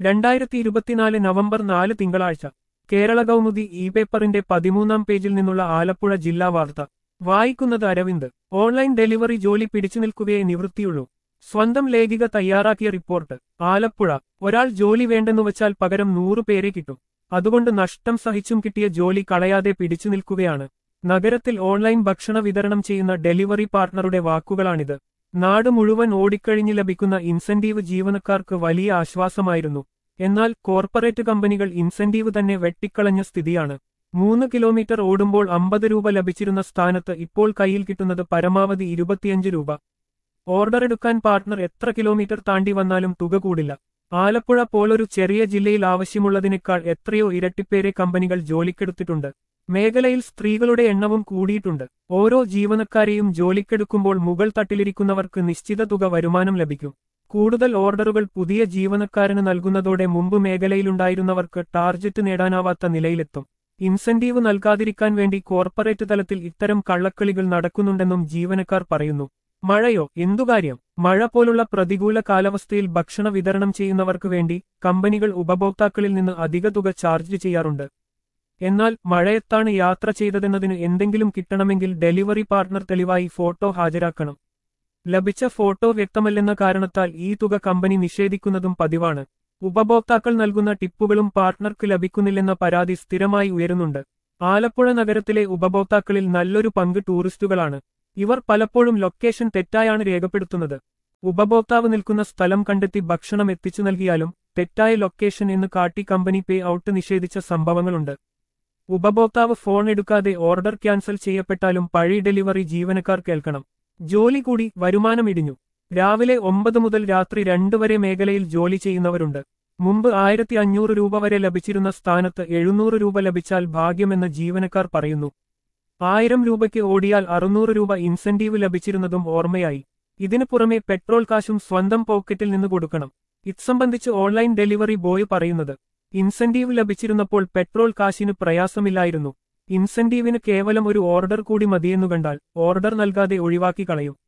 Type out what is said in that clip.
രണ്ടായിരത്തി ഇരുപത്തിനാല് നവംബർ നാല് തിങ്കളാഴ്ച കേരള കൗമുദി ഇ പേപ്പറിന്റെ പതിമൂന്നാം പേജിൽ നിന്നുള്ള ആലപ്പുഴ ജില്ലാ വാർത്ത വായിക്കുന്നത് അരവിന്ദ് ഓൺലൈൻ ഡെലിവറി ജോലി പിടിച്ചു നിൽക്കുകയേ നിവൃത്തിയുള്ളൂ സ്വന്തം ലേഖിക തയ്യാറാക്കിയ റിപ്പോർട്ട് ആലപ്പുഴ ഒരാൾ ജോലി വേണ്ടെന്നു വച്ചാൽ പകരം നൂറു പേരെ കിട്ടും അതുകൊണ്ട് നഷ്ടം സഹിച്ചും കിട്ടിയ ജോലി കളയാതെ പിടിച്ചു നിൽക്കുകയാണ് നഗരത്തിൽ ഓൺലൈൻ ഭക്ഷണ വിതരണം ചെയ്യുന്ന ഡെലിവറി പാർട്ണറുടെ വാക്കുകളാണിത് നാട് മുഴുവൻ ഓടിക്കഴിഞ്ഞ് ലഭിക്കുന്ന ഇൻസെന്റീവ് ജീവനക്കാർക്ക് വലിയ ആശ്വാസമായിരുന്നു എന്നാൽ കോർപ്പറേറ്റ് കമ്പനികൾ ഇൻസെന്റീവ് തന്നെ വെട്ടിക്കളഞ്ഞ സ്ഥിതിയാണ് മൂന്ന് കിലോമീറ്റർ ഓടുമ്പോൾ അമ്പത് രൂപ ലഭിച്ചിരുന്ന സ്ഥാനത്ത് ഇപ്പോൾ കയ്യിൽ കിട്ടുന്നത് പരമാവധി ഇരുപത്തിയഞ്ച് രൂപ ഓർഡർ എടുക്കാൻ പാർട്ണർ എത്ര കിലോമീറ്റർ താണ്ടി വന്നാലും തുക കൂടില്ല ആലപ്പുഴ പോലൊരു ചെറിയ ജില്ലയിൽ ആവശ്യമുള്ളതിനേക്കാൾ എത്രയോ ഇരട്ടിപ്പേരെ കമ്പനികൾ ജോലിക്കെടുത്തിട്ടുണ്ട് മേഖലയിൽ സ്ത്രീകളുടെ എണ്ണവും കൂടിയിട്ടുണ്ട് ഓരോ ജീവനക്കാരെയും ജോലിക്കെടുക്കുമ്പോൾ മുകൾ തട്ടിലിരിക്കുന്നവർക്ക് നിശ്ചിത തുക വരുമാനം ലഭിക്കും കൂടുതൽ ഓർഡറുകൾ പുതിയ ജീവനക്കാരന് നൽകുന്നതോടെ മുമ്പ് മേഖലയിലുണ്ടായിരുന്നവർക്ക് ടാർജറ്റ് നേടാനാവാത്ത നിലയിലെത്തും ഇൻസെന്റീവ് നൽകാതിരിക്കാൻ വേണ്ടി കോർപ്പറേറ്റ് തലത്തിൽ ഇത്തരം കള്ളക്കളികൾ നടക്കുന്നുണ്ടെന്നും ജീവനക്കാർ പറയുന്നു മഴയോ എന്തുകാര്യം മഴ പോലുള്ള പ്രതികൂല കാലാവസ്ഥയിൽ ഭക്ഷണ വിതരണം ചെയ്യുന്നവർക്ക് വേണ്ടി കമ്പനികൾ ഉപഭോക്താക്കളിൽ നിന്ന് അധിക തുക ചാർജ് ചെയ്യാറുണ്ട് എന്നാൽ മഴയത്താണ് യാത്ര ചെയ്തതെന്നതിന് എന്തെങ്കിലും കിട്ടണമെങ്കിൽ ഡെലിവറി പാർട്ണർ തെളിവായി ഫോട്ടോ ഹാജരാക്കണം ലഭിച്ച ഫോട്ടോ വ്യക്തമല്ലെന്ന കാരണത്താൽ ഈ തുക കമ്പനി നിഷേധിക്കുന്നതും പതിവാണ് ഉപഭോക്താക്കൾ നൽകുന്ന ടിപ്പുകളും പാർട്ണർക്ക് ലഭിക്കുന്നില്ലെന്ന പരാതി സ്ഥിരമായി ഉയരുന്നുണ്ട് ആലപ്പുഴ നഗരത്തിലെ ഉപഭോക്താക്കളിൽ നല്ലൊരു പങ്ക് ടൂറിസ്റ്റുകളാണ് ഇവർ പലപ്പോഴും ലൊക്കേഷൻ തെറ്റായാണ് രേഖപ്പെടുത്തുന്നത് ഉപഭോക്താവ് നിൽക്കുന്ന സ്ഥലം കണ്ടെത്തി ഭക്ഷണം എത്തിച്ചു നൽകിയാലും തെറ്റായ ലൊക്കേഷൻ എന്ന് കാട്ടി കമ്പനി പേ ഔട്ട് നിഷേധിച്ച സംഭവങ്ങളുണ്ട് ഉപഭോക്താവ് ഫോൺ എടുക്കാതെ ഓർഡർ ക്യാൻസൽ ചെയ്യപ്പെട്ടാലും പഴയ ഡെലിവറി ജീവനക്കാർ കേൾക്കണം ജോലി കൂടി വരുമാനം ഇടിഞ്ഞു രാവിലെ ഒമ്പത് മുതൽ രാത്രി രണ്ട് വരെ മേഖലയിൽ ജോലി ചെയ്യുന്നവരുണ്ട് മുമ്പ് ആയിരത്തി അഞ്ഞൂറ് രൂപ വരെ ലഭിച്ചിരുന്ന സ്ഥാനത്ത് എഴുന്നൂറ് രൂപ ലഭിച്ചാൽ ഭാഗ്യമെന്ന് ജീവനക്കാർ പറയുന്നു ആയിരം രൂപയ്ക്ക് ഓടിയാൽ അറുന്നൂറ് രൂപ ഇൻസെന്റീവ് ലഭിച്ചിരുന്നതും ഓർമ്മയായി ഇതിനു പുറമെ പെട്രോൾ കാശും സ്വന്തം പോക്കറ്റിൽ നിന്ന് കൊടുക്കണം ഇത്സംബന്ധിച്ച് ഓൺലൈൻ ഡെലിവറി ബോയ് പറയുന്നത് ഇൻസെന്റീവ് ലഭിച്ചിരുന്നപ്പോൾ പെട്രോൾ കാശിന് പ്രയാസമില്ലായിരുന്നു ഇൻസെന്റീവിന് കേവലം ഒരു ഓർഡർ കൂടി മതിയെന്നു കണ്ടാൽ ഓർഡർ നൽകാതെ ഒഴിവാക്കി കളയും